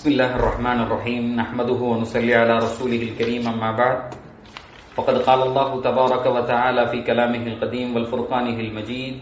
بسم الله الرحمن الرحيم نحمده ونصلي على رسوله الكريم أما بعد فقد قال الله تبارك وتعالى في كلامه القديم والفرقانه المجيد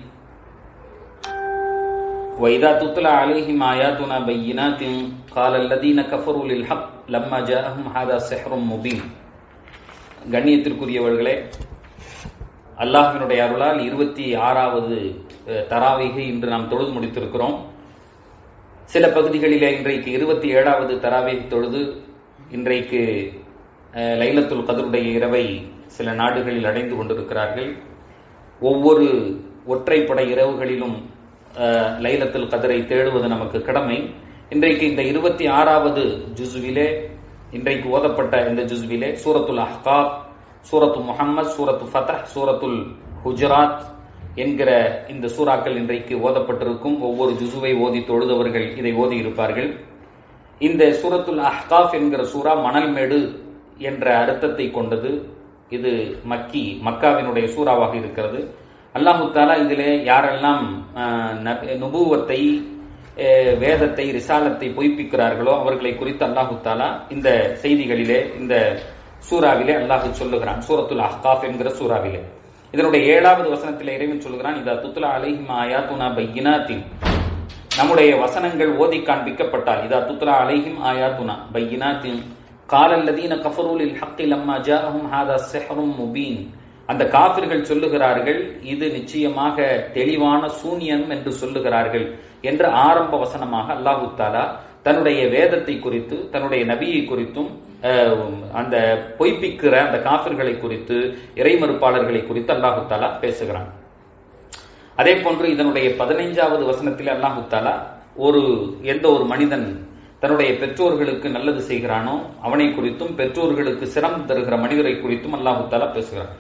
وإذا تتلى عليهم آياتنا بينات قال الذين كفروا للحق لما جاءهم هذا سحر مبين கண்ணியத்திற்குரியவர்களே அல்லாஹினுடைய அருளால் இருபத்தி ஆறாவது தராவிகை இன்று நாம் தொழுது முடித்திருக்கிறோம் சில பகுதிகளிலே இன்றைக்கு இருபத்தி ஏழாவது தராவை தொழுது இன்றைக்கு லைலத்துல் கதருடைய இரவை சில நாடுகளில் அடைந்து கொண்டிருக்கிறார்கள் ஒவ்வொரு ஒற்றைப்படை இரவுகளிலும் லைலத்துல் கதரை தேடுவது நமக்கு கடமை இன்றைக்கு இந்த இருபத்தி ஆறாவது ஜுசுவிலே இன்றைக்கு ஓதப்பட்ட இந்த ஜுசுவிலே சூரத்துல் அஹ்காப் சூரத்து முஹம்மத் சூரத்து ஃபதஹ் சூரத்துல் ஹுஜராத் என்கிற இந்த சூறாக்கள் இன்றைக்கு ஓதப்பட்டிருக்கும் ஒவ்வொரு ஜுசுவை ஓதி தொழுதவர்கள் இதை ஓதி இருப்பார்கள் இந்த சூரத்துல் அஹ்காஃப் என்கிற சூறா மணல்மேடு என்ற அர்த்தத்தை கொண்டது இது மக்கி மக்காவினுடைய சூறாவாக இருக்கிறது அல்லாஹு தாலா இதிலே யாரெல்லாம் நுபுவத்தை வேதத்தை ரிசாலத்தை பொய்ப்பிக்கிறார்களோ அவர்களை குறித்து அல்லாஹு தாலா இந்த செய்திகளிலே இந்த சூறாவிலே அல்லாஹு சொல்லுகிறான் சூரத்துல் அஹ்காஃப் என்கிற சூறாவிலே இதனுடைய ஏழாவது வசனத்தில் இறைவன் சொல்கிறான் இதா துத்துலா அலைஹிம் ஆயாத்துனா பையினாத்தின் நம்முடைய வசனங்கள் ஓதி காண்பிக்கப்பட்டால் இதா துத்துலா அலைஹிம் ஆயாத்துனா பையினாத்தின் காலல்லதீன கஃபரூலில் ஹக்கில் அம்மா ஜாஹும் ஹாதா செஹரும் முபீன் அந்த காபிர்கள் சொல்லுகிறார்கள் இது நிச்சயமாக தெளிவான சூன்யம் என்று சொல்லுகிறார்கள் என்று ஆரம்ப வசனமாக அல்லாஹு தாலா தன்னுடைய வேதத்தை குறித்து தன்னுடைய நபியை குறித்தும் அந்த பொய்ப்பிக்கிற அந்த காபிர்களை குறித்து இறைமறுப்பாளர்களை குறித்து அல்லாஹு தாலா பேசுகிறான் அதே போன்று இதனுடைய பதினைஞ்சாவது வசனத்தில் அல்லாஹு தாலா ஒரு எந்த ஒரு மனிதன் தன்னுடைய பெற்றோர்களுக்கு நல்லது செய்கிறானோ அவனை குறித்தும் பெற்றோர்களுக்கு சிரம் தருகிற மனிதரை குறித்தும் அல்லாஹு தாலா பேசுகிறான்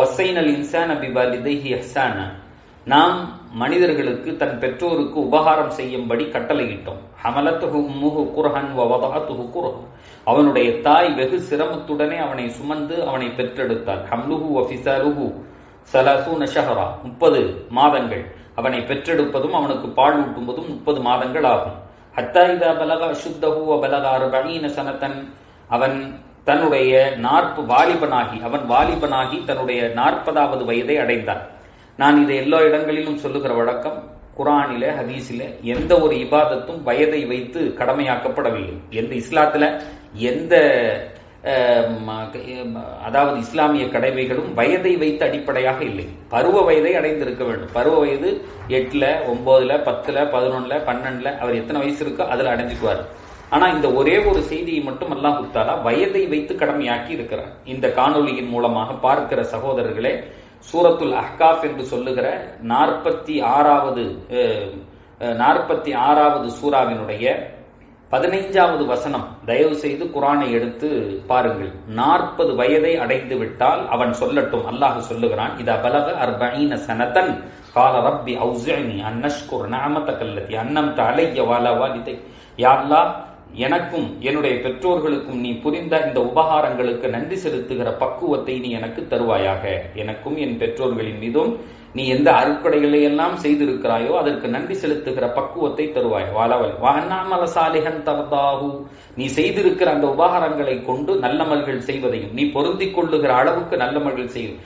நாம் மனிதர்களுக்கு தன் பெற்றோருக்கு உபகாரம் செய்யும்படி கட்டளையிட்டோம் அவனுடைய தாய் வெகு சிரமத்துடனே அவனை சுமந்து அவனை பெற்றெடுத்தாள் ஹம்லுஹு வஃபிசாலுஹு சலசு நஷஹரா முப்பது மாதங்கள் அவனை பெற்றெடுப்பதும் அவனுக்கு பால் ஊட்டுவதும் முப்பது மாதங்கள் ஆகும் ஹத்தாயிதா பலகா அசுத்தஹு பலகா அறுபீன சனத்தன் அவன் தன்னுடைய நாற்பு வாலிபனாகி அவன் வாலிபனாகி தன்னுடைய நாற்பதாவது வயதை அடைந்தான் நான் இதை எல்லா இடங்களிலும் சொல்லுகிற வழக்கம் குரானில ஹதீஸில எந்த ஒரு இபாதத்தும் வயதை வைத்து கடமையாக்கப்படவில்லை எந்த இஸ்லாத்துல எந்த அதாவது இஸ்லாமிய கடமைகளும் வயதை வைத்து அடிப்படையாக இல்லை பருவ வயதை அடைந்திருக்க வேண்டும் பருவ வயது எட்டுல ஒன்பதுல பத்துல பதினொன்னுல பன்னெண்டுல அவர் எத்தனை வயசு இருக்கோ அதுல அடைஞ்சுக்குவார் ஆனா இந்த ஒரே ஒரு செய்தியை மட்டும் அல்லாஹ் குத்தாலா வயதை வைத்து கடமையாக்கி இருக்கிறார் இந்த காணொலியின் மூலமாக பார்க்கிற சகோதரர்களே சூரத்துல் அஹ்காப் என்று சொல்லுகிற நாற்பத்தி ஆறாவது நாற்பத்தி ஆறாவது சூறாவினுடைய பதினைஞ்சாவது வசனம் தயவு செய்து குரானை எடுத்து பாருங்கள் நாற்பது வயதை அடைந்து விட்டால் அவன் சொல்லட்டும் அல்லாஹ் சொல்லுகிறான் இத பலக அர்பீன சனதன் கால ரப்பி அவுசினி அன்னஷ்குர் நாமத்தக்கல்லதி அன்னம் அலைய வாலா வாலிதை யாழ்லா எனக்கும் என்னுடைய பெற்றோர்களுக்கும் நீ புரிந்த இந்த உபகாரங்களுக்கு நன்றி செலுத்துகிற பக்குவத்தை நீ எனக்கு தருவாயாக எனக்கும் என் பெற்றோர்களின் மீதும் நீ எந்த அறுக்கடைகளை எல்லாம் செய்திருக்கிறாயோ அதற்கு நன்றி செலுத்துகிற பக்குவத்தை தருவாய் வாழவல் வானாமல சாலிகன் தர்தாகு நீ செய்திருக்கிற அந்த உபகாரங்களை கொண்டு நல்லமல்கள் செய்வதையும் நீ பொருந்திக் கொள்ளுகிற அளவுக்கு நல்லமல்கள் செய்யும்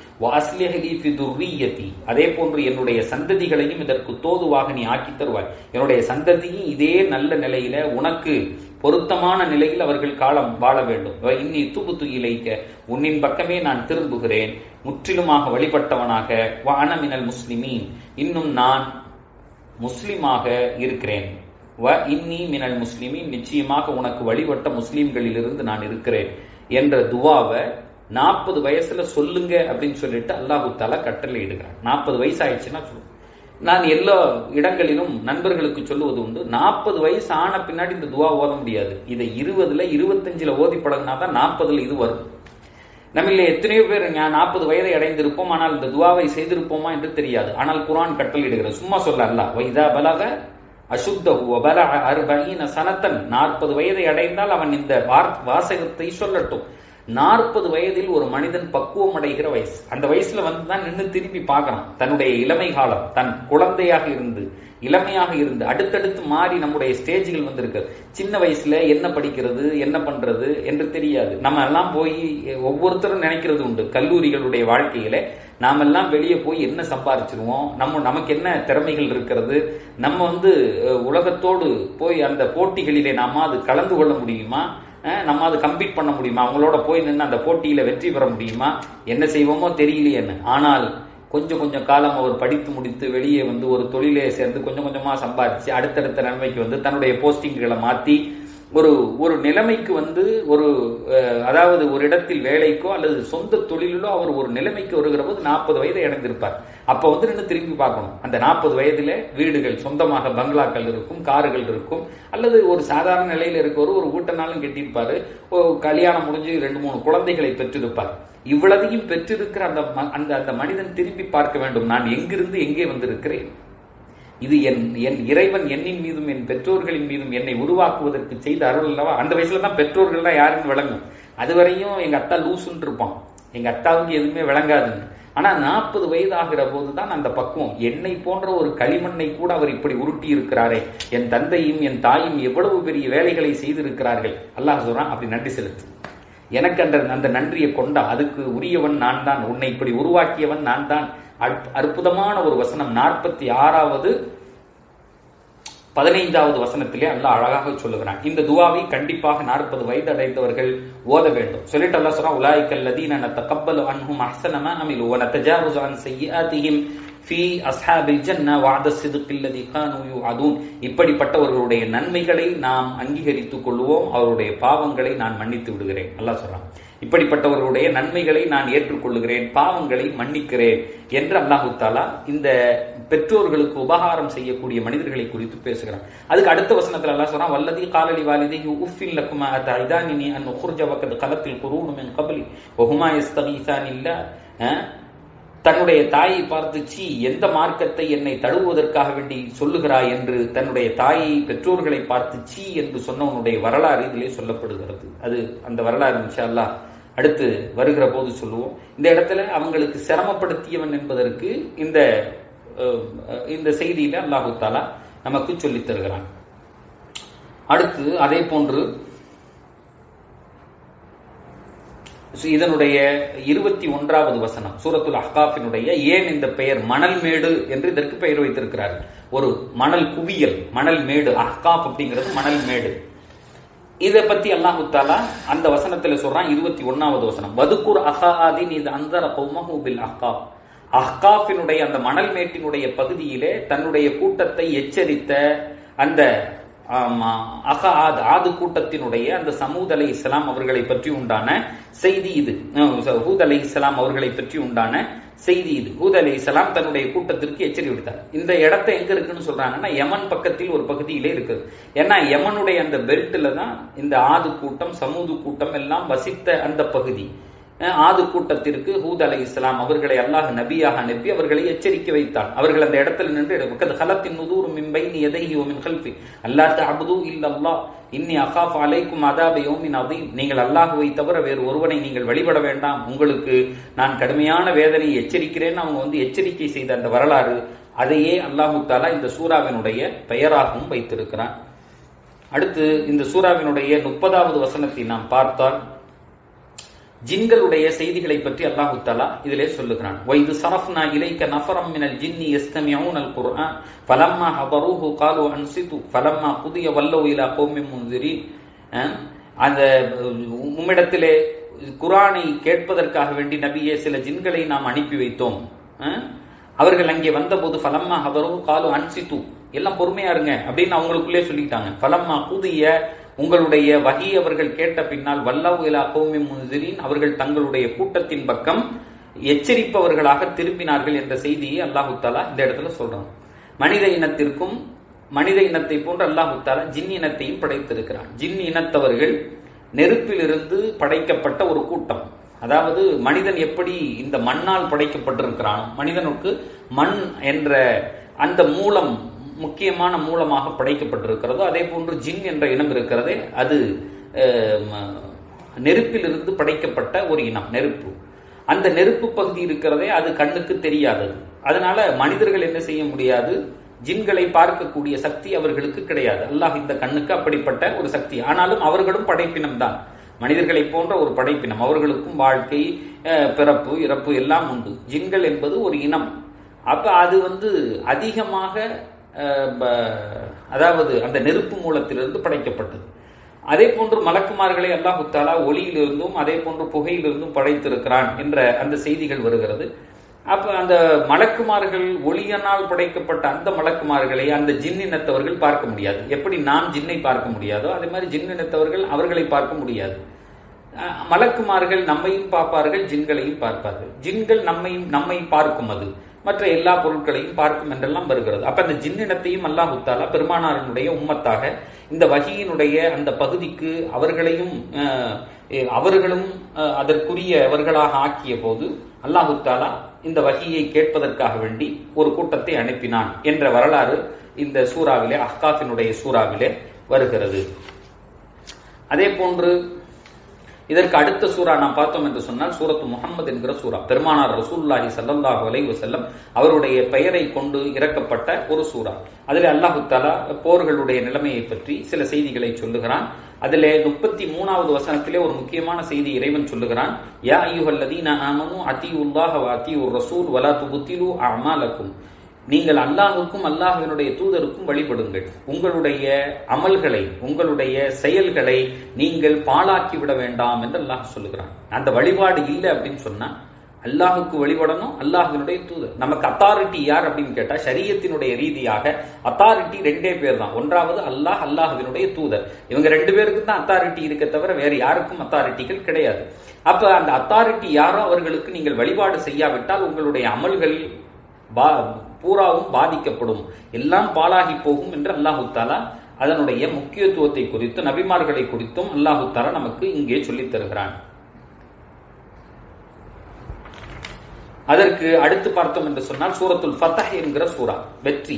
வாஸ்லியதி அதே போன்று என்னுடைய சந்ததிகளையும் இதற்கு தோதுவாக நீ ஆக்கி தருவாய் என்னுடைய சந்ததியும் இதே நல்ல நிலையில உனக்கு பொருத்தமான நிலையில் அவர்கள் காலம் வாழ வேண்டும் இன்னி துபுத்து இலைக்க உன்னின் பக்கமே நான் திரும்புகிறேன் முற்றிலுமாக வழிபட்டவனாக வானமினல் முஸ்லிமீன் இன்னும் நான் முஸ்லிமாக இருக்கிறேன் வ இன்னி மினல் முஸ்லிமின் நிச்சயமாக உனக்கு வழிபட்ட முஸ்லிம்களிலிருந்து நான் இருக்கிறேன் என்ற துவாவை நாற்பது வயசுல சொல்லுங்க அப்படின்னு சொல்லிட்டு அல்லாஹு தாலா கட்டளை இடுகிறான் நாற்பது வயசு ஆயிடுச்சுன்னா சொல்லு நான் எல்லா இடங்களிலும் நண்பர்களுக்கு சொல்லுவது உண்டு நாற்பது வயசு ஆன பின்னாடி இந்த துவா ஓத முடியாது இதை இருபதுல இருபத்தஞ்சுல ஓதி பழகினாதான் நாற்பதுல இது வரும் நம்மள எத்தனையோ பேர் நாற்பது வயதை அடைந்திருப்போம் ஆனால் இந்த துவாவை செய்திருப்போமா என்று தெரியாது ஆனால் குரான் கட்டளையிடுகிறது சும்மா சொல்ல அல்ல வைதா பலக அசுத்தஹு சனத்தன் நாற்பது வயதை அடைந்தால் அவன் இந்த வாசகத்தை சொல்லட்டும் நாற்பது வயதில் ஒரு மனிதன் பக்குவம் அடைகிற வயசு அந்த வயசுல வந்து தான் நின்று திரும்பி பார்க்கறான் தன்னுடைய இளமை காலம் தன் குழந்தையாக இருந்து இளமையாக இருந்து அடுத்தடுத்து மாறி நம்முடைய ஸ்டேஜ்கள் வந்திருக்கு சின்ன வயசுல என்ன படிக்கிறது என்ன பண்றது என்று தெரியாது நம்ம எல்லாம் போய் ஒவ்வொருத்தரும் நினைக்கிறது உண்டு கல்லூரிகளுடைய வாழ்க்கையில நாமெல்லாம் வெளியே போய் என்ன சம்பாரிச்சிருவோம் நம்ம நமக்கு என்ன திறமைகள் இருக்கிறது நம்ம வந்து அஹ், உலகத்தோடு போய் அந்த போட்டிகளிலே நாம அது கலந்து கொள்ள முடியுமா அஹ், நம்ம அது கம்பீட் பண்ண முடியுமா அவங்களோட போய் நின்று அந்த போட்டியில வெற்றி பெற முடியுமா என்ன செய்வோமோ தெரியலையேன்னு ஆனால் கொஞ்சம் கொஞ்சம் காலம் அவர் படித்து முடித்து வெளியே வந்து ஒரு தொழிலே சேர்ந்து கொஞ்சம் கொஞ்சமா சம்பாதிச்சு அடுத்தடுத்த நிலைமைக்கு வந்து தன்னுடைய போஸ்டிங்களை மாத்தி ஒரு ஒரு நிலைமைக்கு வந்து ஒரு அஹ், அதாவது ஒரு இடத்தில் வேலைக்கோ அல்லது சொந்த தொழிலிலோ அவர் ஒரு நிலைமைக்கு வருகிற போது நாற்பது வயதை அடைந்திருப்பார் அப்ப வந்து நின்று திரும்பி பார்க்கணும் அந்த நாற்பது வயதுல வீடுகள் சொந்தமாக பங்களாக்கள் இருக்கும் கார்கள் இருக்கும் அல்லது ஒரு சாதாரண நிலையில இருக்கவர் ஒரு வீட்டனாலும் கட்டியிருப்பாரு ஒரு கல்யாணம் முடிஞ்சு ரெண்டு மூணு குழந்தைகளை பெற்றிருப்பார் இவ்வளதையும் பெற்றிருக்கிற அந்த ம- அந்த அந்த மனிதன் திரும்பி பார்க்க வேண்டும் நான் எங்கிருந்து எங்கே வந்திருக்கிறேன் இது என் என் இறைவன் என்னின் மீதும் என் பெற்றோர்களின் மீதும் என்னை உருவாக்குவதற்கு செய்த அருள் அல்லவா அந்த வயசுல தான் பெற்றோர்கள்லாம் யாருன்னு விளங்கும் அதுவரையும் எங்க அத்தா லூசுன்னு இருப்பான் எங்க அத்தாவுக்கு எதுவுமே விளங்காதுன்னு ஆனா நாற்பது வயது ஆகிற போதுதான் அந்த பக்குவம் என்னை போன்ற ஒரு களிமண்ணை கூட அவர் இப்படி உருட்டி இருக்கிறாரே என் தந்தையும் என் தாயும் எவ்வளவு பெரிய வேலைகளை செய்திருக்கிறார்கள் அல்லாஹ் சொல்றான் அப்படி நன்றி செலுத்து எனக்கு அந்த அந்த நன்றியை கொண்டா அதுக்கு உரியவன் நான் தான் உன்னை இப்படி உருவாக்கியவன் நான் தான் அற்ப- அற்புதமான ஒரு வசனம் நாற்பத்தி ஆறாவது பதினைந்தாவது வசனத்திலே அல்லாஹ் அழகாக சொல்லுகிறான் இந்த துவாவை கண்டிப்பாக நாற்பது வயது அடைந்தவர்கள் ஓத வேண்டும் சொல்லிட்டு அல்லாஹ் சொல்றான் உலாய்க்கல் லதீன நத்தகப்பலு அன்ஹும் அஹ்சனமா அமிலு வ நதஜாவஸு அன் சய்யிஆத்திஹிம் ஃபீ அஸ்ஹாபில் ஜன்ன வஅத ஸித்கில் லதீ கானூ யுஅதூன் இப்படிப்பட்டவர்களுடைய நன்மைகளை நாம் அங்கீகரித்துக் கொள்வோம் அவருடைய பாவங்களை நான் மன்னித்து விடுகிறேன் அல்லாஹ் சொல்றான் இப்படிப்பட்டவர்களுடைய நன்மைகளை நான் ஏற்றுக்கொள்ளுகிறேன் பாவங்களை மன்னிக்கிறேன் என்று அல்லாஹு தாலா இந்த பெற்றோர்களுக்கு உபகாரம் செய்யக்கூடிய மனிதர்களை குறித்து பேசுகிறான் அதுக்கு அடுத்த வசனத்துல அல்லாஹ் சொல்றான் வல்லதி காலலி வாலிதை உஃபின் லக்குமா அதைதானினி அன் உஹ்ருஜ வக்கத் கலத்தில் குரூனு மின் கபலி வஹுமா யஸ்தகீசான் இல்ல தன்னுடைய தாயை பார்த்து சீ எந்த மார்க்கத்தை என்னை தழுவுவதற்காக வேண்டி சொல்லுகிறாய் என்று தன்னுடைய தாயை பெற்றோர்களை பார்த்து சீ என்று சொன்னவனுடைய வரலாறு இதிலே சொல்லப்படுகிறது அது அந்த வரலாறு இன்ஷா அல்லாஹ் அடுத்து வருகிற போது சொல்லுவோம் இந்த இடத்துல அவங்களுக்கு சிரமப்படுத்தியவன் என்பதற்கு இந்த அஹ், இந்த செய்தியில அல்லாஹு தாலா நமக்கு சொல்லித் தருகிறான் அடுத்து அதே போன்று இதனுடைய இருபத்தி ஒன்றாவது வசனம் சூரத்துல் அஹ்காஃபினுடைய ஏன் இந்த பெயர் மணல் மேடு என்று இதற்கு பெயர் வைத்திருக்கிறார்கள் ஒரு மணல் குவியல் மணல் மேடு அஹ்காப் அப்படிங்கிறது மணல் மேடு இதை பத்தி அல்லாஹு தாலா அந்த வசனத்துல சொல்றான் இருபத்தி ஒன்னாவது வசனம் வதுக்குர் அஹாதின் இது அந்தர கௌமஹு பில் அஹ்காப் அஹ்காஃபினுடைய அந்த மணல் மேட்டினுடைய பகுதியிலே தன்னுடைய கூட்டத்தை எச்சரித்த அந்த ஆமா, அஹாத் ஆது கூட்டத்தினுடைய அந்த சமூத் அலை இஸ்லாம் அவர்களை பற்றி உண்டான செய்தி இது அஹ் ஹூத் அலை இஸ்லாம் அவர்களை பற்றி உண்டான செய்தி இது ஹூத் அலை இஸ்லாம் தன்னுடைய கூட்டத்திற்கு எச்சரி விடுத்தார் இந்த இடத்த எங்க இருக்குன்னு சொல்றாங்கன்னா யமன் பக்கத்தில் ஒரு பகுதியிலே இருக்குது ஏன்னா யமனுடைய அந்த பெல்ட்ல தான் இந்த ஆது கூட்டம் சமூது கூட்டம் எல்லாம் வசித்த அந்த பகுதி அஹ் ஆது கூட்டத்திற்கு ஹூத் அலை இஸ்லாம் அவர்களை அல்லாஹ் நபியாக அனுப்பி அவர்களை எச்சரிக்கை வைத்தான் அவர்கள் அந்த இடத்துல நின்று பக்கத்து ஹலத்தின் நுதூர் மின்பைனி எதைஹி மின் கல்பி அல்லா தஅபுது இல்லல்லாஹ் இன்னி அகாஃப் அலைக்கும் அதாப யௌமின் அதீம் நீங்கள் அல்லாஹுவை தவிர வேறு ஒருவனை நீங்கள் வழிபட வேண்டாம் உங்களுக்கு நான் கடுமையான வேதனையை எச்சரிக்கிறேன்னு அவங்க வந்து எச்சரிக்கை செய்த அந்த வரலாறு அதையே அல்லாஹு தாலா இந்த சூறாவினுடைய பெயராகவும் வைத்திருக்கிறான் அடுத்து இந்த சூறாவினுடைய முப்பதாவது வசனத்தை நாம் பார்த்தால் ஜின்களுடைய செய்திகளை பற்றி அல்லாஹு தஆலா இதிலே சொல்லுகிறான் வைது சரஃப்னா இலைக்க நஃபரம் மினல் ஜின்னி யஸ்தமியூன அல் குர்ஆன் ஃபலம்மா ஹபரூஹு காலு அன்சிது ஃபலம்மா புதிய வல்லோ இலா கௌமின் முன்திரி அந்த உம்மிடத்திலே குர்ஆனை கேட்பதற்காக வேண்டி நபியே சில ஜின்களை நாம் அனுப்பி வைத்தோம் அஹ், அவர்கள் அங்கே வந்தபோது ஃபலம்மா ஹபரூஹு காலு அன்சிது எல்லாம் பொறுமையா இருங்க அப்படின்னு அவங்களுக்குள்ளே சொல்லிட்டாங்க ஃபலம்மா புதிய உங்களுடைய வகி அவர்கள் கேட்ட பின்னால் வல்லவு இலா கௌமி முன்சிரின் அவர்கள் தங்களுடைய கூட்டத்தின் பக்கம் எச்சரிப்பவர்களாக திரும்பினார்கள் என்ற செய்தியை அல்லாஹு தாலா இந்த இடத்துல சொல்றான் மனித இனத்திற்கும் மனித இனத்தை போன்று அல்லாஹு தாலா ஜின் இனத்தையும் படைத்திருக்கிறான் ஜின் இனத்தவர்கள் நெருப்பிலிருந்து படைக்கப்பட்ட ஒரு கூட்டம் அதாவது மனிதன் எப்படி இந்த மண்ணால் படைக்கப்பட்டிருக்கிறானோ மனிதனுக்கு மண் என்ற அந்த மூலம் முக்கியமான மூலமாக படைக்கப்பட்டிருக்கிறதோ அதே போன்று ஜின் என்ற இனம் இருக்கிறதே அது அஹ், ம- நெருப்பிலிருந்து படைக்கப்பட்ட ஒரு இனம் நெருப்பு அந்த நெருப்பு பகுதி இருக்கிறதே அது கண்ணுக்கு தெரியாதது அதனால மனிதர்கள் என்ன செய்ய முடியாது ஜின்களை பார்க்கக்கூடிய சக்தி அவர்களுக்கு கிடையாது அல்லாஹ் இந்த கண்ணுக்கு அப்படிப்பட்ட ஒரு சக்தி ஆனாலும் அவர்களும் படைப்பினம் தான் மனிதர்களை போன்ற ஒரு படைப்பினம் அவர்களுக்கும் வாழ்க்கை அஹ், பிறப்பு இறப்பு எல்லாம் உண்டு ஜின்கள் என்பது ஒரு இனம் அப்ப அது வந்து அதிகமாக அஹ், ப- அதாவது அந்த நெருப்பு மூலத்திலிருந்து படைக்கப்பட்டது அதே போன்று மலக்குமார்களை அல்லாஹு தாலா ஒளியிலிருந்தும் அதே போன்று புகையிலிருந்தும் படைத்திருக்கிறான் என்ற அந்த செய்திகள் வருகிறது அப்ப அந்த மலக்குமார்கள் ஒளியனால் படைக்கப்பட்ட அந்த மலக்குமார்களை அந்த ஜின் இனத்தவர்கள் பார்க்க முடியாது எப்படி நாம் ஜின்னை பார்க்க முடியாதோ அதே மாதிரி ஜின் இனத்தவர்கள் அவர்களை பார்க்க முடியாது அஹ் மலக்குமார்கள் நம்மையும் பார்ப்பார்கள் ஜின்களையும் பார்ப்பார்கள் ஜின்கள் நம்மையும் நம்மை பார்க்கும் அது மற்ற எல்லா பொருட்களையும் பார்க்கும் என்றெல்லாம் வருகிறது அப்ப அந்த ஜின்னினத்தையும் அல்லாஹு தாலா பெருமானாரினுடைய உம்மத்தாக இந்த வகையினுடைய அந்த பகுதிக்கு அவர்களையும் அஹ், எ- அவர்களும் அஹ், அதற்குரியவர்களாக ஆக்கிய போது அல்லாஹு தாலா இந்த வகையை கேட்பதற்காக வேண்டி ஒரு கூட்டத்தை அனுப்பினான் என்ற வரலாறு இந்த சூறாவிலே அஹ்காஃபினுடைய சூறாவிலே வருகிறது அதே போன்று இதற்கு அடுத்த சூரா நாம் பார்த்தோம் என்று சொன்னால் சூரத்து முகமது என்கிற சூரா பெருமானார் ரசூலுல்லாஹி ஸல்லல்லாஹு அலைஹி வஸல்லம் அவருடைய பெயரை கொண்டு இறக்கப்பட்ட ஒரு சூரா அதிலே அல்லாஹு தஆலா போர்களுடைய நிலைமையை பற்றி சில செய்திகளை சொல்லுகிறான் அதிலே முப்பத்தி மூணாவது வசனத்திலே ஒரு முக்கியமான செய்தி இறைவன் சொல்லுகிறான் யா அய்யுஹல்லதீன ஆமனு அத்தியுல்லாஹ வ அத்தியுர் ரசூல் வலா துபுத்திலு அமாலக்கும் நீங்கள் அல்லாஹுக்கும் அல்லாஹ்வினுடைய தூதருக்கும் வழிபடுங்கள் உங்களுடைய அமல்களை உங்களுடைய செயல்களை நீங்கள் பாழாக்கி விட வேண்டாம் என்று அல்லாஹ் சொல்லுகிறான் அந்த வழிபாடு இல்லை அப்படின்னு சொன்னா அல்லாஹுக்கு வழிபடணும் அல்லாஹ்வினுடைய தூதர் நமக்கு அத்தாரிட்டி யார் அப்படின்னு கேட்டா சரியத்தினுடைய ரீதியாக அத்தாரிட்டி ரெண்டே பேர் தான் ஒன்றாவது அல்லாஹ் அல்லாஹ்வினுடைய தூதர் இவங்க ரெண்டு பேருக்கு தான் அத்தாரிட்டி இருக்க தவிர வேற யாருக்கும் அத்தாரிட்டிகள் கிடையாது அப்ப அந்த அத்தாரிட்டி யாரோ அவர்களுக்கு நீங்கள் வழிபாடு செய்யாவிட்டால் உங்களுடைய அமல்கள் பா பூராவும் பாதிக்கப்படும் எல்லாம் பாழாகி போகும் என்று அல்லாஹு தாலா அதனுடைய முக்கியத்துவத்தை குறித்து நபிமார்களை குறித்தும் அல்லாஹு தாலா நமக்கு இங்கே சொல்லித் தருகிறான் அதற்கு அடுத்து பார்த்தோம் என்று சொன்னால் சூரத்துல் ஃபத்தஹ் என்கிற சூரா வெற்றி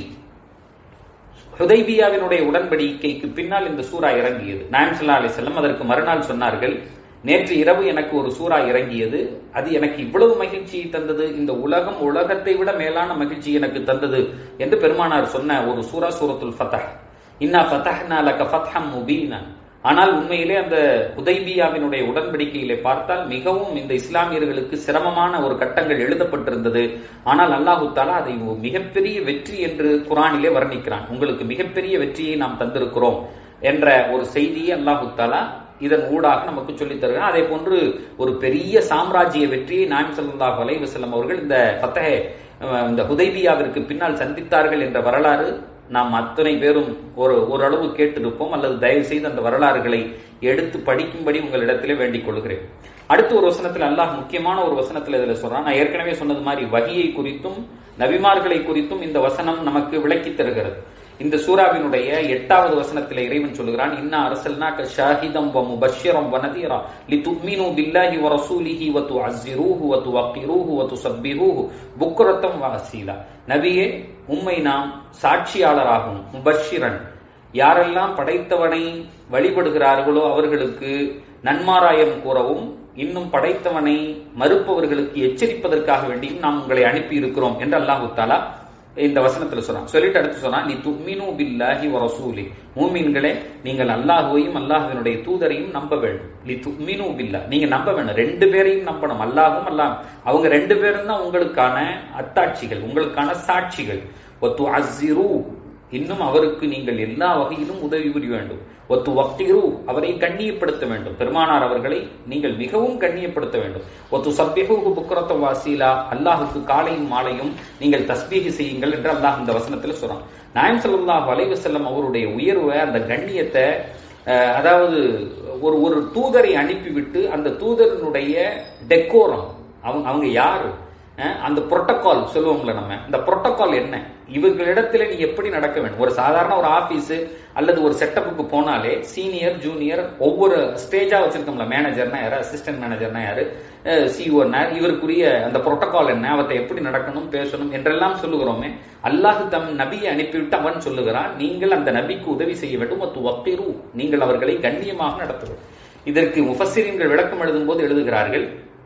ஹுதைபியாவினுடைய உடன்படிக்கைக்கு பின்னால் இந்த சூரா இறங்கியது நாயம் சல்லா அலிசல்லம் அதற்கு மறுநாள் சொன்னார்கள் நேற்று இரவு எனக்கு ஒரு சூறா இறங்கியது அது எனக்கு இவ்வளவு மகிழ்ச்சியை தந்தது இந்த உலகம் உலகத்தை விட மேலான மகிழ்ச்சி எனக்கு தந்தது என்று பெருமானார் சொன்ன ஒரு சூரா சூரத்துல் ஃபத்தஹ் இன்னா ஃபத்தஹ்னா லக ஃபத்ஹம் முபீனா ஆனால் உண்மையிலே அந்த உதைபியாவினுடைய உடன்படிக்கையிலே பார்த்தால் மிகவும் இந்த இஸ்லாமியர்களுக்கு சிரமமான ஒரு கட்டங்கள் எழுதப்பட்டிருந்தது ஆனால் அல்லாஹு தாலா அதை ஒரு மிகப்பெரிய வெற்றி என்று குரானிலே வர்ணிக்கிறான் உங்களுக்கு மிகப்பெரிய வெற்றியை நாம் தந்திருக்கிறோம் என்ற ஒரு செய்தியை அல்லாஹு தாலா இதன் ஊடாக நமக்கு சொல்லித் தருகிறார் அதே போன்று ஒரு பெரிய சாம்ராஜ்ய வெற்றியை நான் சல்லாஹ் அலைவசல்லம் அவர்கள் இந்த பத்தகை இந்த ஹுதைபியாவிற்கு பின்னால் சந்தித்தார்கள் என்ற வரலாறு நாம் அத்தனை பேரும் ஒரு ஓரளவு கேட்டிருப்போம் அல்லது தயவு செய்து அந்த வரலாறுகளை எடுத்து படிக்கும்படி உங்களிடத்திலே வேண்டிக் கொள்கிறேன் அடுத்த ஒரு வசனத்தில் அல்லாஹ் முக்கியமான ஒரு வசனத்தில் இதுல சொல்றான் நான் ஏற்கனவே சொன்னது மாதிரி வகியை குறித்தும் நபிமார்களை குறித்தும் இந்த வசனம் நமக்கு விளக்கி தருகிறது இந்த சூறாவினுடைய எட்டாவது வசனத்தில் இறைவன் சொல்கிறான் இன்னா அரசல்னாக ஷாஹிதம் வ முபஷ்ஷிரம் வ நதீரா லிதுமினு பில்லாஹி வ ரசூலிஹி வ துஅஸ்ஸிரூஹு வ துவக்கிரூஹு வ துஸப்பிஹூஹு புக்ரத்தம் வ அசீலா நபியே உம்மை நாம் சாட்சியாளராகும் முபஷ்ஷிரன் யாரெல்லாம் படைத்தவனை வழிபடுகிறார்களோ அவர்களுக்கு நன்மாராயம் கூறவும் இன்னும் படைத்தவனை மறுப்பவர்களுக்கு எச்சரிப்பதற்காக வேண்டியும் நாம் உங்களை அனுப்பி இருக்கிறோம் என்று அல்லாஹு தாலா இந்த வசனத்துல சொல்றான் சொல்லிட்டு அடுத்து சொன்னா நீ துமினு பில்லாஹி வ ரசூலி மூமின்களே நீங்கள் அல்லாஹுவையும் அல்லாஹுவினுடைய தூதரையும் நம்ப வேண்டும் லி துமினு பில்லா நீங்க நம்ப வேணும் ரெண்டு பேரையும் நம்பணும் அல்லாஹும் அல்லாஹ் அவங்க ரெண்டு பேரும் தான் உங்களுக்கான அத்தாட்சிகள் உங்களுக்கான சாட்சிகள் ஒத்து அஸ்ஸிரு இன்னும் அவருக்கு நீங்கள் எல்லா வகையிலும் உதவி புரிய வேண்டும் ஒத்து வக்திரு அவரை கண்ணியப்படுத்த வேண்டும் பெருமானார் அவர்களை நீங்கள் மிகவும் கண்ணியப்படுத்த வேண்டும் ஒத்து சப்பிஹு புக்கரத்த வாசீலா அல்லாஹுக்கு காலையும் மாலையும் நீங்கள் தஸ்பீகி செய்யுங்கள் என்று அல்லாஹ் இந்த வசனத்துல சொல்றான் நாயம் சல்லாஹ் வலைவு செல்லம் அவருடைய உயர்வை அந்த கண்ணியத்தை அதாவது ஒரு ஒரு தூதரை அனுப்பிவிட்டு அந்த தூதரனுடைய டெக்கோரம் அவங்க அவங்க யாரு அந்த புரோட்டோகால் சொல்லுவோம்ல நம்ம இந்த புரோட்டோகால் என்ன இவர்களிடத்துல நீ எப்படி நடக்க வேண்டும் ஒரு சாதாரண ஒரு ஆபீஸ் அல்லது ஒரு செட்டப்புக்கு போனாலே சீனியர் ஜூனியர் ஒவ்வொரு ஸ்டேஜா வச்சிருக்கோம்ல மேனேஜர்னா யாரு அசிஸ்டன்ட் மேனேஜர்னா யாரு சிஓனா இவருக்குரிய அந்த புரோட்டோகால் என்ன அவத்தை எப்படி நடக்கணும் பேசணும் என்றெல்லாம் சொல்லுகிறோமே அல்லாஹு தம் நபியை அனுப்பிவிட்டு அவன் சொல்லுகிறான் நீங்கள் அந்த நபிக்கு உதவி செய்ய வேண்டும் ஒத்து வக்திரு நீங்கள் அவர்களை கண்ணியமாக நடத்துவது இதற்கு முஃபஸ்ஸிரீன்கள் விளக்கம் எழுதும் போது எழுதுகிறார்கள்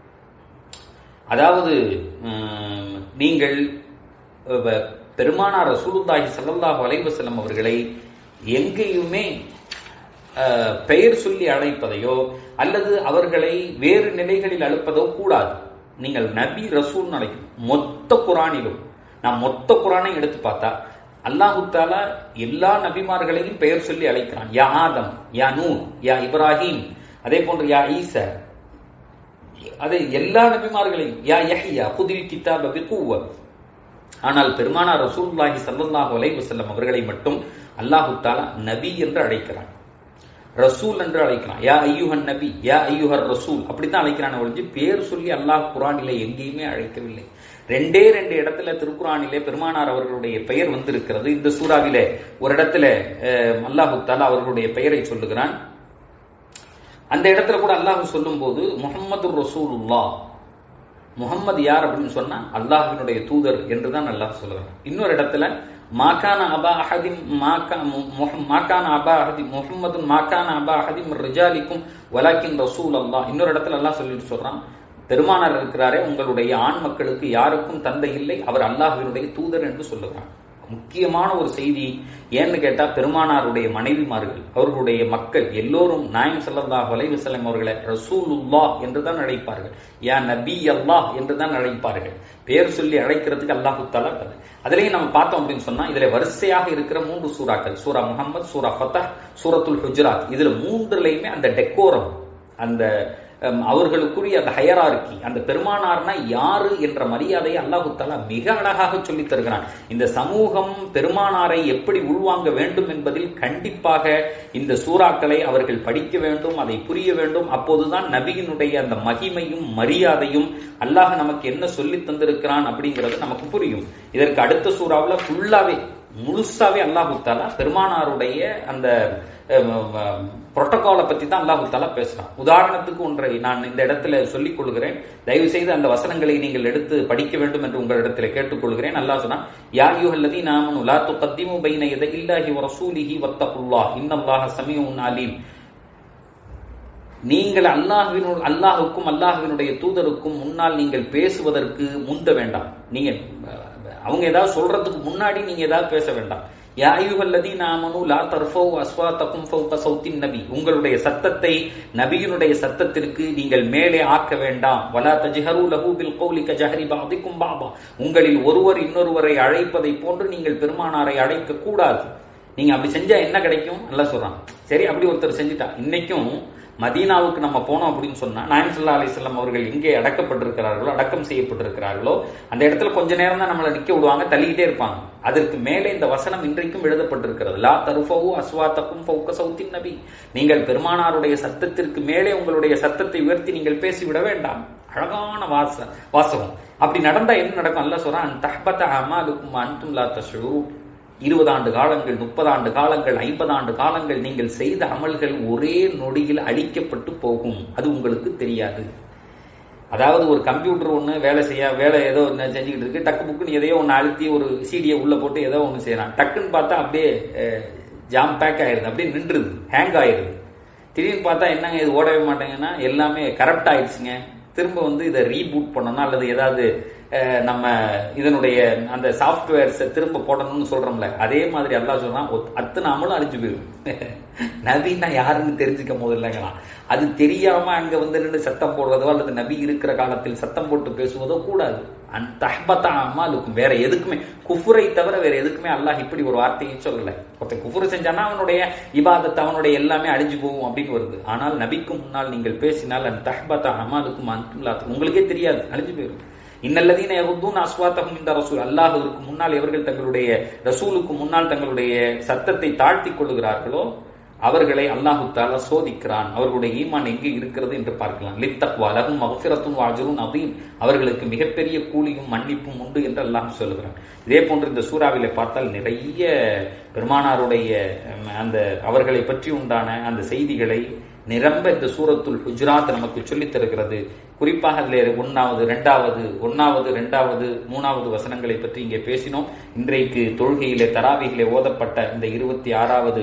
அதாவது உம், நீங்கள் அஹ், பெருமானார் ரசூலுல்லாஹி ஸல்லல்லாஹு அலைஹி வஸல்லம் அவர்களை எங்கேயுமே அஹ், பெயர் சொல்லி அழைப்பதையோ அல்லது அவர்களை வேறு நிலைகளில் அழைப்பதோ கூடாது நீங்கள் நபி ரசூல் அழைக்கும் மொத்த குரானிலும் நான் மொத்த குரானை எடுத்து பார்த்தா அல்லாஹு தாலா எல்லா நபிமார்களையும் பெயர் சொல்லி அழைக்கிறான் யா ஆதம் யா நூர் யா இப்ராஹிம் அதே போன்று யா ஈசா அது எல்லா நபிமார்களையும் யா யஹ்யா புதில் கிதாப பிகுவ ஆனால் பெருமானார் ரசூலுல்லாஹி ஸல்லல்லாஹு அலைஹி வஸல்லம் அவர்களை மட்டும் அல்லாஹு தாலா நபி என்று அழைக்கிறான் ரசூல் என்று அழைக்கிறான் யா ஐயுஹன் நபி யா ஐயுஹர் ரசூல் அப்படித்தான் அழைக்கிறான் ஒழிஞ்சு பேர் சொல்லி அல்லாஹ் குரானிலே எங்கேயுமே அழைக்கவில்லை ரெண்டே ரெண்டு இடத்துல திருக்குறானிலே பெருமானார் அவர்களுடைய பெயர் வந்திருக்கிறது இந்த சூறாவிலே ஒரு இடத்துல அஹ், அல்லாஹு தாலா அவர்களுடைய பெயரை சொல்லுகிறான் அந்த இடத்துல கூட அல்லாஹ் சொல்லும்போது முஹம்மது ரசூலுல்லா முகம்மது யார் அப்படின்னு சொன்னா அல்லாஹ்வினுடைய தூதர் என்றுதான் அல்லாஹ் சொல்லுகிறான் இன்னொரு இடத்துல மாகான அபா அஹதிம் மாகா முஹ- மாகான அபா அஹதி முஹம்மது மாகான அபா அஹதிம் ரிஜாலிக்கும் வலாக்கின் ரசூல் அல்லாஹ் இன்னொரு இடத்துல அல்லாஹ் சொல்லிட்டு சொல்றான் பெருமானார் இருக்கிறாரே உங்களுடைய ஆண் மக்களுக்கு யாருக்கும் தந்தை இல்லை அவர் அல்லாஹ்வினுடைய தூதர் என்று சொல்லுகிறான் முக்கியமான ஒரு செய்தி ஏன்னு கேட்டா பெருமானாருடைய மனைவிமார்கள் அவர்களுடைய மக்கள் எல்லோரும் நாயம் ஸல்லல்லாஹு அலைஹி வஸல்லம் அவர்களை ரசூலுல்லாஹ் என்று தான் அழைப்பார்கள் யா நபி அல்லாஹ் என்று தான் அழைப்பார்கள் பேர் சொல்லி அழைக்கிறதுக்கு அல்லாஹு தஆலா தரு. அதுலயும் நம்ம பார்த்தோம் அப்படின்னு சொன்னா இதுல வரிசையாக இருக்கிற மூன்று சூறாக்கள் சூரா முஹம்மத் சூரா ஃபத்தஹ் சூரத்துல் ஹுஜராத் இதுல மூன்றுலயுமே அந்த டெக்கோரம் அந்த ஹம், அவர்களுக்குரிய அந்த ஹயரார்கி அந்த பெருமானார்னா யாரு என்ற மரியாதையை அல்லாஹு தாலா மிக அழகாக சொல்லித் தருகிறான் இந்த சமூகம் பெருமானாரை எப்படி உள்வாங்க வேண்டும் என்பதில் கண்டிப்பாக இந்த சூறாக்களை அவர்கள் படிக்க வேண்டும் அதை புரிய வேண்டும் அப்போதுதான் நபியினுடைய அந்த மகிமையும் மரியாதையும் அல்லாஹ் நமக்கு என்ன சொல்லித் தந்திருக்கிறான் அப்படிங்கிறது நமக்கு புரியும் இதற்கு அடுத்த சூறாவுல ஃபுல்லாவே முழுசாவே அல்லாஹு தாலா பெருமானாருடைய அந்த புரோட்டோகாலை பத்தி தான் அல்லாஹு தாலா பேசுறான் உதாரணத்துக்கு ஒன்றை நான் இந்த இடத்துல சொல்லிக் கொள்கிறேன் தயவு செய்து அந்த வசனங்களை நீங்கள் எடுத்து படிக்க வேண்டும் என்று உங்களிடத்துல கேட்டுக்கொள்கிறேன் அல்லாஹ் சொன்னா யா யுஹல்லதி நாமனு லா துகத்திமு பைன யதையில்லாஹி வ ரசூலிஹி வத்தகுல்லாஹ் இன்னல்லாஹ சமீஉன் அலீம் நீங்கள் அல்லாஹ்வினு அல்லாஹுக்கும் அல்லாஹ்வினுடைய தூதருக்கும் முன்னால் நீங்கள் பேசுவதற்கு முந்த வேண்டாம் நீங்க அஹ், அவங்க ஏதாவது சொல்றதுக்கு முன்னாடி நீங்க ஏதாவது பேச வேண்டாம் யா அய்யுஹல்லதீன ஆமனு லா தர்ஃபௌ அஸ்வாத்தகும் ஃபௌக சௌத்தின் நபி உங்களுடைய சத்தத்தை நபியினுடைய சத்தத்திற்கு நீங்கள் மேலே ஆக்க வேண்டாம் வலா தஜ்ஹரு லஹு பில் கௌலி கஜஹரி பாதிக்கும் பாபா உங்களில் ஒருவர் இன்னொருவரை அழைப்பதை போன்று நீங்கள் பெருமானாரை அழைக்க கூடாது நீங்க அப்படி செஞ்சா என்ன கிடைக்கும் நல்லா சொல்றான் சரி அப்படி ஒருத்தர் செஞ்சுட்டா இன்னைக்கும் மதீனாவுக்கு நம்ம போனோம் அப்படின்னு சொன்னா நாயம் சல்லா அலிஸ்லாம் அவர்கள் எங்கே அடக்கப்பட்டிருக்கிறார்களோ அடக்கம் செய்யப்பட்டிருக்கிறார்களோ அந்த இடத்துல கொஞ்ச நேரம் தான் நம்மளை நிக்க விடுவாங்க தள்ளிக்கிட்டே இருப்பாங்க அதற்கு மேலே இந்த வசனம் இன்றைக்கும் எழுதப்பட்டிருக்கிறது லா தருஃபவு அஸ்வாத்தக்கும் ஃபௌக சௌத்தின் நபி நீங்கள் பெருமானாருடைய சத்தத்திற்கு மேலே உங்களுடைய சத்தத்தை உயர்த்தி நீங்கள் பேசிவிட வேண்டாம் அழகான வாச வாசகம் அப்படி நடந்தா என்ன நடக்கும் அல்ல சொல்றான் தஹ்பத அமாலுக்கும் அன்தும் லா தஷ்ஊரூன் இருபது ஆண்டு காலங்கள் முப்பது ஆண்டு காலங்கள் ஐம்பது ஆண்டு காலங்கள் நீங்கள் செய்த அமல்கள் ஒரே நொடியில் அழிக்கப்பட்டு போகும் அது உங்களுக்கு தெரியாது அதாவது ஒரு கம்ப்யூட்டர் ஒண்ணு வேலை செய்ய வேலை ஏதோ ஒன்று செஞ்சுக்கிட்டு இருக்கு டக்கு புக்குன்னு எதையோ ஒன்று அழுத்தி ஒரு சிடியை உள்ள போட்டு ஏதோ ஒன்று செய்யறான் டக்குன்னு பார்த்தா அப்படியே ஜாம் பேக் ஆயிருது அப்படியே நின்றுது ஹேங் ஆயிருது திடீர்னு பார்த்தா என்னங்க இது ஓடவே மாட்டேங்கன்னா எல்லாமே கரப்ட் ஆயிடுச்சுங்க திரும்ப வந்து இதை ரீபூட் பண்ணணும் அல்லது ஏதாவது அஹ், நம்ம இதனுடைய அந்த சாஃப்ட்வேர்ஸ் திரும்ப போடணும்னு சொல்றோம்ல அதே மாதிரி அல்லாஹ் சொல்றான் ஒத்- அத்தனை அமலும் அழிஞ்சு போயிடும் நபின்னா யாருன்னு தெரிஞ்சுக்க போதில்லைங்களாம் அது தெரியாம அங்க வந்து நின்று சத்தம் போடுறதோ அல்லது நபி இருக்கிற காலத்தில் சத்தம் போட்டு பேசுவதோ கூடாது அந்த அம்மாலுக்கும் வேற எதுக்குமே குஃபுரை தவிர வேற எதுக்குமே அல்லாஹ் இப்படி ஒரு வார்த்தையை சொல்லல ஒருத்தன் குஃபுரு செஞ்சானா அவனுடைய இபாதத் அவனுடைய எல்லாமே அழிஞ்சு போகும் அப்படின்னு வருது ஆனால் நபிக்கு முன்னால் நீங்கள் பேசினால் அந்த தஹ்பத்தா அமாலுக்கும் அன்துல்லாத்துக்கும் உங்களுக்கே தெரியாது அழிஞ்சு போயிடும் இன்னல்லதீன யகுத்தூன் அஸ்வாத்தகும் இந்த ரசூல் அல்லாஹுவிற்கு முன்னால் எவர்கள் தங்களுடைய ரசூலுக்கு முன்னால் தங்களுடைய சத்தத்தை தாழ்த்திக் கொள்ளுகிறார்களோ அவர்களை அல்லாஹு தாலா சோதிக்கிறான் அவர்களுடைய ஈமான் எங்கே இருக்கிறது என்று பார்க்கலாம் லித்தக்வா லகும் மகஃபிரத்தும் வாஜரும் அதீம் அவர்களுக்கு மிகப்பெரிய கூலியும் மன்னிப்பும் உண்டு என்று அல்லாஹ் சொல்லுகிறான் இதே போன்று இந்த சூறாவிலே பார்த்தால் நிறைய பெருமானாருடைய உம், அந்த அவர்களை பற்றி உண்டான அந்த செய்திகளை நிரம்ப இந்த சூரத்துல் ஹுஜ்ராத் நமக்கு சொல்லித் தருகிறது குறிப்பாக அதில் ஒன்னாவது ரெண்டாவது ஒன்னாவது ரெண்டாவது மூணாவது வசனங்களை பற்றி இங்கே பேசினோம் இன்றைக்கு தொழுகையிலே தராவிகளே ஓதப்பட்ட இந்த இருபத்தி ஆறாவது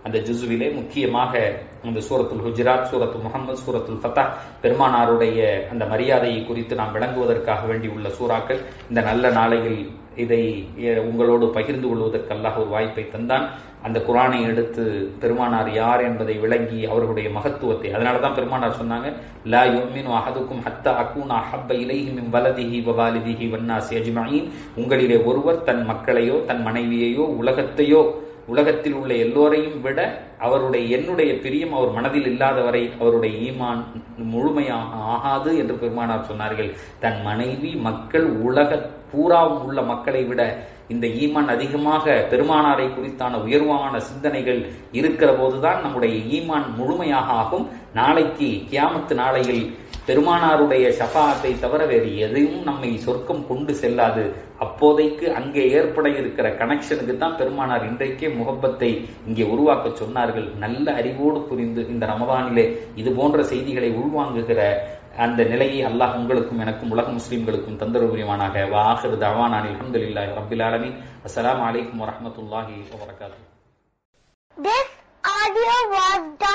அந்த ஜுசுவிலே முக்கியமாக அந்த சூரத்துல் ஹுஜராத் சூரத்துல் முகமது சூரத்துல் ஃபத்தா பெருமானாருடைய அந்த மரியாதையை குறித்து நாம் விளங்குவதற்காக வேண்டி உள்ள சூறாக்கள் இந்த நல்ல நாளையில் இதை உங்களோடு பகிர்ந்து கொள்வதற்கு அல்லாஹ் ஒரு வாய்ப்பை தந்தான் அந்த குரானை எடுத்து பெருமானார் யார் என்பதை விளங்கி அவர்களுடைய மகத்துவத்தை அதனாலதான் பெருமானார் சொன்னாங்க லா யுமினு அஹதுக்கும் ஹத்தா அக்கூனா ஹப்ப இலைஹி மின் வலதிஹி வவாலிதிஹி வன்னாசி அஜ்மஈன் உங்களிலே ஒருவர் தன் மக்களையோ தன் மனைவியையோ உலகத்தையோ உலகத்தில் உள்ள எல்லோரையும் விட அவருடைய என்னுடைய பிரியம் அவர் மனதில் இல்லாதவரை அவருடைய ஈமான் முழுமையாக ஆகாது என்று பெருமானார் சொன்னார்கள் தன் மனைவி மக்கள் உலக பூராவும் உள்ள மக்களை விட இந்த ஈமான் அதிகமாக பெருமானாரை குறித்தான உயர்வான சிந்தனைகள் இருக்கிற போதுதான் நம்முடைய ஈமான் முழுமையாக ஆகும் நாளைக்கு கியாமத்து நாளையில் பெருமானாருடைய ஷபாத்தை தவிர வேறு எதையும் நம்மை சொர்க்கம் கொண்டு செல்லாது அப்போதைக்கு அங்கே ஏற்பட இருக்கிற கனெக்ஷனுக்கு தான் பெருமானார் இன்றைக்கே முகப்பத்தை இங்கே உருவாக்க சொன்னார்கள் நல்ல அறிவோடு புரிந்து இந்த ரமதானிலே இது போன்ற செய்திகளை உள்வாங்குகிற அந்த நிலையை அல்லாஹ் உங்களுக்கும் எனக்கும் உலக முஸ்லிம்களுக்கும் தந்தர புரிவானாக வாஹிர் தவானான் அலமதுல்லாஹி ரபில் ஆலமின் அஸ்ஸலாமு அலைக்கும் வரஹ்மத்துல்லாஹி வபரகாத்துஹு This audio was